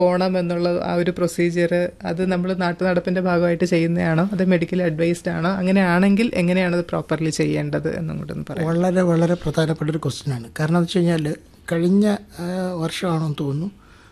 പോകണം എന്നുള്ള ആ ഒരു പ്രൊസീജിയർ അത് നമ്മൾ നാട്ടു നടപ്പിന്റെ ഭാഗമായിട്ട് ചെയ്യുന്നതാണോ അത് മെഡിക്കൽ അഡ്വൈസ്ഡ് ആണോ അങ്ങനെയാണെങ്കിൽ എങ്ങനെയാണ് അത് പ്രോപ്പർലി ചെയ്യേണ്ടത് എന്നും കൂടെ ഒന്ന് പറയാം വളരെ വളരെ പ്രധാനപ്പെട്ട ഒരു ക്വസ്റ്റ്യൻ ആണ് കാരണം എന്ന് വെച്ച് കഴിഞ്ഞാൽ കഴിഞ്ഞ ആ, വർഷമാണെന്ന് തോന്നുന്നു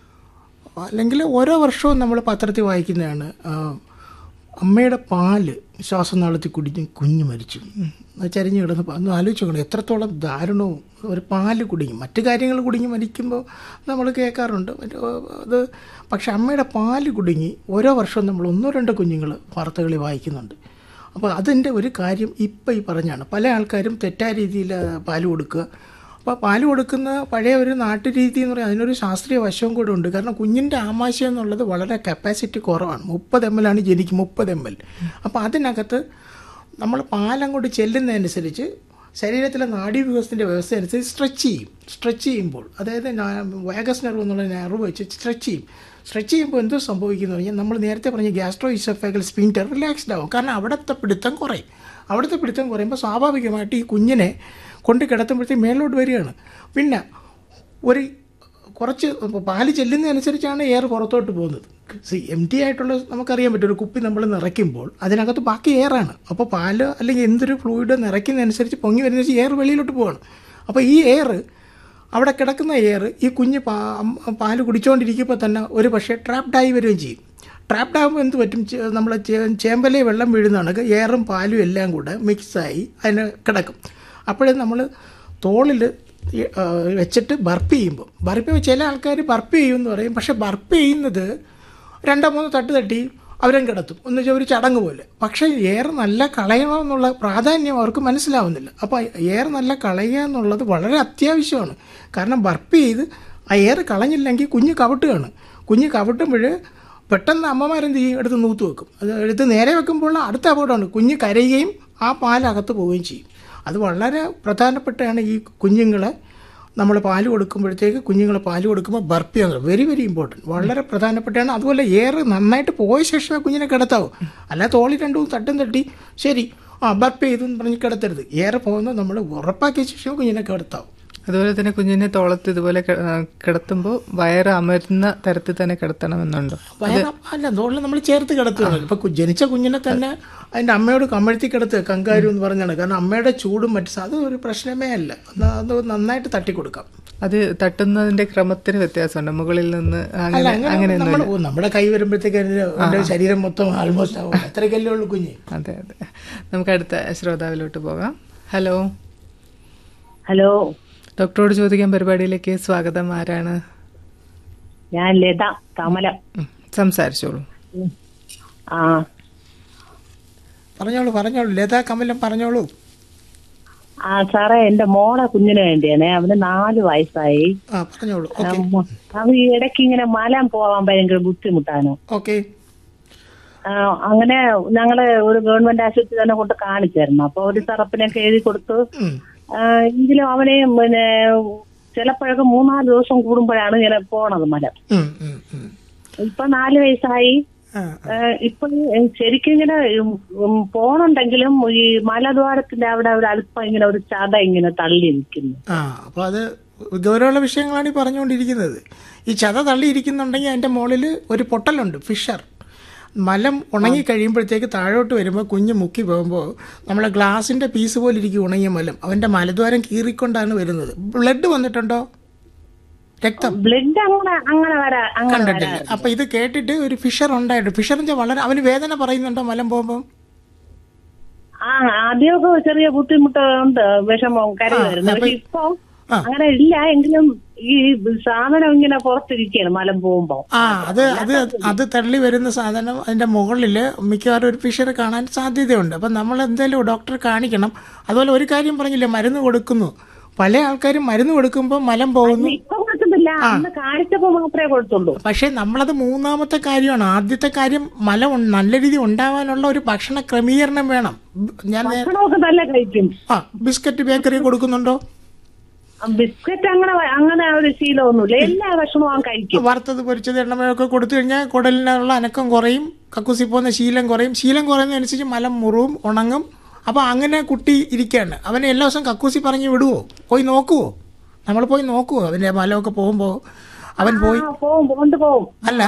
അല്ലെങ്കിൽ ഓരോ വർഷവും നമ്മൾ പത്രത്തിൽ വായിക്കുന്നതാണ് ആ, അമ്മയുടെ പാല് ശ്വാസനാളത്തിൽ കുടിഞ്ഞ് കുഞ്ഞ് മരിച്ചു അത് ചരിഞ്ഞ് കിടന്ന് ഒന്ന് ആലോചിച്ച് നോക്കണം എത്രത്തോളം ദാരുണവും ഒരു പാല് കുടുങ്ങി മറ്റു കാര്യങ്ങൾ കുടുങ്ങി മരിക്കുമ്പോൾ നമ്മൾ കേൾക്കാറുണ്ട് മറ്റ് അത് പക്ഷെ അമ്മയുടെ പാല് കുടുങ്ങി ഓരോ വർഷവും നമ്മൾ ഒന്നോ രണ്ടോ കുഞ്ഞുങ്ങൾ വാർത്തകളിൽ വായിക്കുന്നുണ്ട് അപ്പോൾ അതിൻ്റെ ഒരു കാര്യം ഇപ്പം ഈ പറഞ്ഞാണ് പല ആൾക്കാരും തെറ്റായ രീതിയിൽ പാല് കൊടുക്കുക അപ്പോൾ പാല് കൊടുക്കുന്ന പഴയ ഒരു നാട്ടുരീതി എന്ന് പറയുന്നത് അതിനൊരു ശാസ്ത്രീയ വശവും കൂടെ ഉണ്ട് കാരണം കുഞ്ഞിൻ്റെ ആമാശയം എന്നുള്ളത് വളരെ കപ്പാസിറ്റി കുറവാണ് മുപ്പത് എം എൽ ആണ് ജനിക്കും മുപ്പത് എം എൽ അപ്പോൾ അതിനകത്ത് നമ്മൾ പാലങ്ങോട്ട് ചെല്ലുന്നതനുസരിച്ച് ശരീരത്തിലെ നാഡീവ്യൂഹത്തിൻ്റെ വ്യവസ്ഥ അനുസരിച്ച് സ്ട്രെച്ച് ചെയ്യും സ്ട്രെച്ച് ചെയ്യുമ്പോൾ അതായത് വയഗസ് നെർവ് എന്നുള്ള നെർവ് വെച്ച് സ്ട്രെച്ച് ചെയ്യും സ്ട്രെച്ച് ചെയ്യുമ്പോൾ എന്തോ സംഭവിക്കുന്നു പറഞ്ഞാൽ നമ്മൾ നേരത്തെ പറഞ്ഞ ഗ്യാസ്ട്രോ ഇസഫേഗൽ സ്പിൻറ്റർ റിലാക്സ്ഡ് ആവും കാരണം അവിടുത്തെ പിടുത്തം കുറയും അവിടുത്തെ പിടുത്തം കുറയുമ്പോൾ സ്വാഭാവികമായിട്ട് ഈ കുഞ്ഞിനെ കൊണ്ട് കിടത്തുമ്പോഴത്തേക്ക് മേലോട്ട് വരികയാണ് പിന്നെ ഒരു കുറച്ച് ഇപ്പോൾ പാല് ചെല്ലുന്നതനുസരിച്ചാണ് എയർ പുറത്തോട്ട് പോകുന്നത് സി എം ടി ആയിട്ടുള്ള നമുക്കറിയാൻ പറ്റും ഒരു കുപ്പി നമ്മൾ നിറയ്ക്കുമ്പോൾ അതിനകത്ത് ബാക്കി എയറാണ് അപ്പോൾ പാല് അല്ലെങ്കിൽ എന്തൊരു ഫ്ലൂയിഡ് നിറയ്ക്കുന്നതനുസരിച്ച് പൊങ്ങി വരുന്നതനുസരിച്ച് എയർ വെളിയിലോട്ട് പോവാണ് അപ്പോൾ ഈ എയർ അവിടെ കിടക്കുന്ന എയർ ഈ കുഞ്ഞ് പാ അം- പാല് കുടിച്ചുകൊണ്ടിരിക്കുമ്പോൾ തന്നെ ഒരു പക്ഷേ ട്രാപ്ഡായി വരികയും ചെയ്യും ട്രാപ്ഡ് ആകുമ്പോൾ എന്ത് പറ്റും നമ്മൾ ചേമ്പലേ വെള്ളം വീഴുന്നതാണ് എയറും പാലും എല്ലാം കൂടെ മിക്സായി അതിന് കിടക്കും അപ്പോഴേ നമ്മൾ തോളിൽ വെച്ചിട്ട് ബർപ്പ് ചെയ്യുമ്പോൾ ബർപ്പ് ചെയ്യുമ്പോൾ ചില ആൾക്കാർ ബർപ്പ് ചെയ്യും എന്ന് പറയും പക്ഷേ ബർപ്പ് ചെയ്യുന്നത് രണ്ടോ മൂന്നോ തട്ട് തട്ടി അവരും കിടത്തും എന്ന് വെച്ചാൽ ഒരു ചടങ്ങ് പോലെ പക്ഷേ എയർ നല്ല കളയണമെന്നുള്ള പ്രാധാന്യം അവർക്ക് മനസ്സിലാവുന്നില്ല അപ്പോൾ എയർ നല്ല കളയുക എന്നുള്ളത് വളരെ അത്യാവശ്യമാണ് കാരണം ബർപ്പ് ചെയ്ത് ആ എയർ കളഞ്ഞില്ലെങ്കിൽ കുഞ്ഞ് കവിട്ടുകയാണ് കുഞ്ഞ് കവിട്ടുമ്പോൾ പെട്ടെന്ന് അമ്മമാരെന്ത് ചെയ്യും എടുത്ത് നൂത്ത് വെക്കും അത് എടുത്ത് നേരെ വെക്കുമ്പോൾ അടുത്ത അപകടമാണ് കുഞ്ഞ് കരയുകയും ആ പാലകത്ത് പോവുകയും ചെയ്യും അത് വളരെ പ്രധാനപ്പെട്ടാണ് ഈ കുഞ്ഞുങ്ങളെ നമ്മൾ പാല് കൊടുക്കുമ്പോഴത്തേക്ക് കുഞ്ഞുങ്ങളെ പാല് കൊടുക്കുമ്പോൾ ബർപ്പ് ചെയ്യുന്നത് വെരി വെരി ഇമ്പോർട്ടൻറ്റ് വളരെ പ്രധാനപ്പെട്ടാണ് അതുപോലെ എയർ നന്നായിട്ട് പോയ ശേഷമേ കുഞ്ഞിനെ കിടത്താവൂ അല്ല തോളി രണ്ടും തട്ടും തട്ടി ശരി ആ ബർപ്പ് ചെയ്തു എന്ന് പറഞ്ഞ് കിടത്തരുത് എയർ പോകുന്നത് നമ്മൾ ഉറപ്പാക്കിയ ശേഷം കുഞ്ഞിനെ കിടത്താവും അതുപോലെ തന്നെ കുഞ്ഞിനെ തോളത്ത് ഇതുപോലെ കി- ആ, കിടത്തുമ്പോൾ വയറ് അമരുന്ന തരത്തിൽ തന്നെ കിടത്തണമെന്നുണ്ടോ വയറ് അല്ല തോളിൽ നമ്മൾ ചേർത്ത് കിടത്തുകയാണ് ഇപ്പൊ കു- ജനിച്ച കുഞ്ഞിനെ തന്നെ അതിന്റെ അമ്മയോട് കമഴ്ത്തി കിടത്തുക കങ്കാരു എന്ന് പറഞ്ഞാണ് കാരണം അമ്മയുടെ ചൂടും മറ്റു സാ- അത് ഒരു പ്രശ്നമേ അല്ല എന്നാ അത് നന്നായിട്ട് തട്ടിക്കൊടുക്കാം അത് തട്ടുന്നതിന്റെ ക്രമത്തിന് വ്യത്യാസമുണ്ട് മുകളിൽ നിന്ന് അല്ല അങ്ങനെ അങ്ങനെ നമ്മൾ നമ്മുടെ കൈ വരുമ്പോഴത്തേക്ക് അതിന്റെ അതിന്റെ ശരീരം മൊത്തം ആൾമോസ്റ്റ് ആവും അത്രയ്ക്കല്ലേ ഉള്ളൂ കുഞ്ഞ് അതെ അതെ നമുക്ക് അടുത്ത ശ്രോതാവിലോട്ട് പോകാം ഹലോ ഹലോ ഡോക്ടറോട് ചോദിക്കാൻ പരിപാടിയിലേക്ക് സ്വാഗതം ആരാണ് ഞാൻ ലത കമലം ഉം, സംസാരിച്ചോളൂ ഉം. ആ പറഞ്ഞോളൂ പറഞ്ഞോളൂ ലതാ കമലം പറഞ്ഞോളൂ ആ സാറേ എന്റെ മോളെ കുഞ്ഞിന് വേണ്ടിയാണേ അവന് നാല് വയസ്സായി ആ പറഞ്ഞോളൂ ആ, ഓക്കെ മ- അവൻ ഈ ഇടയ്ക്ക് ഇങ്ങനെ മലം പോവാൻ ഭയങ്കര ബുദ്ധിമുട്ടാണ് ഓക്കെ ആ, അങ്ങനെ ഞങ്ങള് ഒരു ഗവൺമെന്റ് ആശുപത്രി തന്നെ കൊണ്ട് കാണിച്ചായിരുന്നു അപ്പൊ ഒരു സിറപ്പിനൊക്കെ എഴുതി കൊടുത്തു ആ, എങ്കിലും അവനെ പിന്നെ ചിലപ്പോഴൊക്കെ മൂന്നാല് ദിവസം കൂടുമ്പോഴാണ് ഇങ്ങനെ പോണത് മലം ഇപ്പൊ നാല് വയസ്സായി ആ, ഇപ്പൊ ഈ ശരിക്കും ഇങ്ങനെ ഉം, ഉം, പോണുണ്ടെങ്കിലും ഈ മലദ്വാരത്തിന്റെ അവിടെ ഒരു അല്പം ഇങ്ങനെ ഒരു ചത ഇങ്ങനെ തള്ളി നിൽക്കുന്നു ആ അപ്പോൾ അത് ഗൗരവമുള്ള വിഷയങ്ങളാണ് ഈ പറഞ്ഞുകൊണ്ടിരിക്കുന്നത് ഈ ചത തള്ളിയിരിക്കുന്നുണ്ടെങ്കിൽ അതിൻ്റെ മുകളിൽ ഒരു പൊട്ടലുണ്ട് ഫിഷർ മലം ഉണങ്ങി കഴിയുമ്പോഴത്തേക്ക് താഴോട്ട് വരുമ്പോൾ കുഞ്ഞ് മുക്കി പോകുമ്പോൾ നമ്മളെ ഗ്ലാസിൻ്റെ പീസ് പോലെ ഇരിക്കും ഉണങ്ങിയ മലം അവൻ്റെ മലദ്വാരം കീറിക്കൊണ്ടാണ് വരുന്നത് ബ്ലഡ് വന്നിട്ടുണ്ടോ രക്തം ബ്ലഡ് അങ്ങനെ അങ്ങനെ വരാ അങ്ങനെ കണ്ടിട്ടില്ല വരാ അപ്പൊ ഇത് കേട്ടിട്ട് ഒരു ഫിഷർ ഉണ്ടായിട്ട് ഫിഷർ എന്ന് വെച്ചാൽ വളരെ അവന് വേദന പറയുന്നുണ്ടോ മലം പോകുമ്പോൾ ആ ആദ്യമൊക്കെ ചെറിയ ബുദ്ധിമുട്ട് ഉണ്ട് വിഷമം കരുതായിരുന്നു അപ്പൊ പക്ഷെ ഇപ്പൊ ആ. അങ്ങനെ ഇല്ല എങ്കിലും ഈ സാധനം ഇങ്ങനെ പുറത്തിരിക്കുകയാണ് മലം പോകുമ്പോ ആ അത് അത് അത് തള്ളി വരുന്ന സാധനം അതിന്റെ മുകളിൽ മിക്കവാറും ഒരു ഫിഷർ കാണാൻ സാധ്യതയുണ്ട് അപ്പം നമ്മൾ എന്തായാലും ഡോക്ടറെ കാണിക്കണം അതുപോലെ ഒരു കാര്യം പറഞ്ഞില്ലേ മരുന്ന് കൊടുക്കുന്നു പല ആൾക്കാരും മരുന്ന് കൊടുക്കുമ്പോൾ മലം പോകുന്നു ഇപ്പൊ കൊടുക്കുന്നില്ല അന്ന് കാണിച്ചപ്പോ മാത്രമേ കൊടുത്തുള്ളൂ പക്ഷേ നമ്മളത് മൂന്നാമത്തെ കാര്യമാണ് ആദ്യത്തെ കാര്യം മലം ഉൺ- നല്ല രീതി ഉണ്ടാവാനുള്ള ഒരു ഭക്ഷണ ക്രമീകരണം വേണം ഞാൻ നേ- ഭക്ഷണമൊക്കെ നല്ല കഴിക്കും ആ ബിസ്ക്കറ്റ് ബേക്കറി കൊടുക്കുന്നുണ്ടോ ആ, ബിസ്ക്കറ്റ് അങ്ങനെ വ- അങ്ങനെ ഒരു ശീലമൊന്നുമില്ല എല്ലാ ഭക്ഷണവും അവൻ കഴിക്കും വറുത്തത് പൊരിച്ചത് എണ്ണമയൊക്കെ കൊടുത്തു കഴിഞ്ഞാൽ കുടലിനുള്ള അനക്കം കുറയും കക്കൂസി പോകുന്ന ശീലം കുറയും ശീലം കുറയുന്നതനുസരിച്ച് മലം മുറിവും ഉണങ്ങും അപ്പോൾ അങ്ങനെ കുട്ടി ഇരിക്കുകയാണ് അവനെ എല്ലാ ദിവസവും കക്കൂസി പറഞ്ഞ് വിടുവോ പോയി നോക്കുവോ നമ്മൾ പോയി നോക്കുവോ അവൻ്റെ മലമൊക്കെ പോകുമ്പോൾ അവൻ പോയി ആ, പോവും കൊണ്ട് പോവും അല്ല